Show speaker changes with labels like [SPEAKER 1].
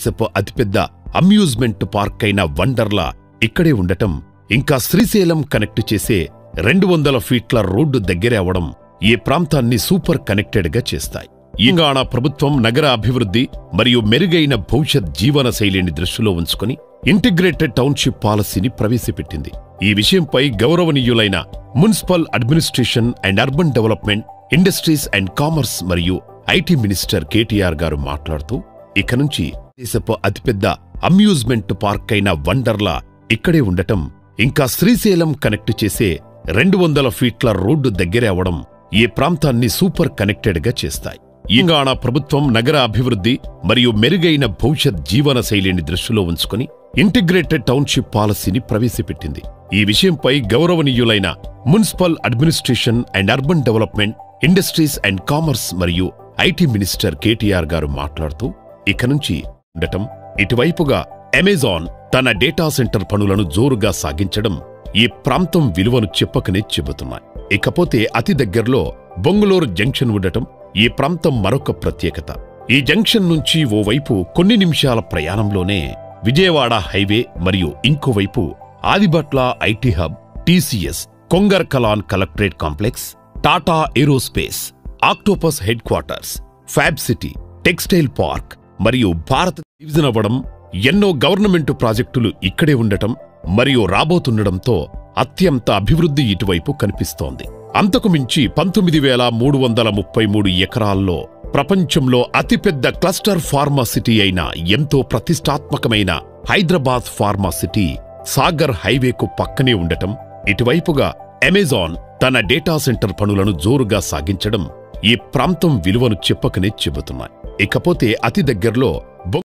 [SPEAKER 1] దేశపు అతిపెద్ద amusement park అయిన వండర్లా ఇక్కడే ఉండటం ఇంకా శ్రీశైలం కనెక్ట్ చేసే రెండు వందల ఫీట్ల రోడ్డు దగ్గరే అవడం ఈ ప్రాంతాన్ని సూపర్ కనెక్టెడ్గా చేస్తాయి తెలంగాణ ప్రభుత్వం నగర అభివృద్ధి మరియు మెరుగైన భవిష్యత్ జీవన శైలిని దృష్టిలో ఉంచుకుని ఇంటిగ్రేటెడ్ టౌన్షిప్ పాలసీని ప్రవేశపెట్టింది ఈ విషయంపై గౌరవనీయులైన municipal administration and urban development industries and commerce మరియు ఐటీ మినిస్టర్ కేటీఆర్ గారు మాట్లాడుతూ ఇక నుంచి దేశపు అతిపెద్ద అమ్యూజ్మెంట్ పార్క్ అయిన వండర్లా ఇక్కడే ఉండటం ఇంకా శ్రీశైలం కనెక్ట్ చేసే రెండు వందల ఫీట్ల రోడ్డు దగ్గరే అవడం ఈ ప్రాంతాన్ని సూపర్ కనెక్టెడ్గా చేస్తాయి తెలంగాణ ప్రభుత్వం నగర అభివృద్ధి మరియు మెరుగైన భవిష్యత్ జీవన శైలిని దృష్టిలో ఉంచుకుని ఇంటిగ్రేటెడ్ టౌన్షిప్ పాలసీని ప్రవేశపెట్టింది ఈ విషయంపై గౌరవనీయులైన municipal administration and urban development industries and commerce మరియు ఐటీ మినిస్టర్ కేటీఆర్ గారు మాట్లాడుతూ ఇక నుంచి ఉండటం ఇటువైపుగా అమెజాన్ తన డేటా సెంటర్ పనులను జోరుగా సాగించడం ఈ ప్రాంతం విలువను చెప్పకనే చెబుతున్నాయి ఇకపోతే అతి దగ్గరలో బొంగుళూరు జంక్షన్ ఉండటం ఈ ప్రాంతం మరొక ప్రత్యేకత ఈ జంక్షన్ నుంచి ఓవైపు కొన్ని నిమిషాల ప్రయాణంలోనే విజయవాడ హైవే మరియు ఇంకోవైపు Adibatla IT hub TCS Kongar Kalan collectorate complex Tata aerospace Octopus headquarters fab city textile park మరియు భారత్ డివిజన్ అవ్వడం ఎన్నో గవర్నమెంట్ ప్రాజెక్టులు ఇక్కడే ఉండటం మరియు రాబోతుండడంతో అత్యంత అభివృద్ధి ఇటువైపు కనిపిస్తోంది అంతకు మించి పంతొమ్మిది వేల మూడు వందల ముప్పై మూడు ఎకరాల్లో ప్రపంచంలో అతిపెద్ద క్లస్టర్ ఫార్మా సిటీ అయిన ఎంతో ప్రతిష్టాత్మకమైన హైదరాబాద్ ఫార్మా సిటీ సాగర్ హైవేకు పక్కనే ఉండటం ఇటువైపుగా అమెజాన్ తన డేటా సెంటర్ పనులను జోరుగా సాగించడం ఈ ప్రాంతం విలువను చెప్పకనే చెబుతున్నాయి ఇకపోతే అతి దగ్గరలో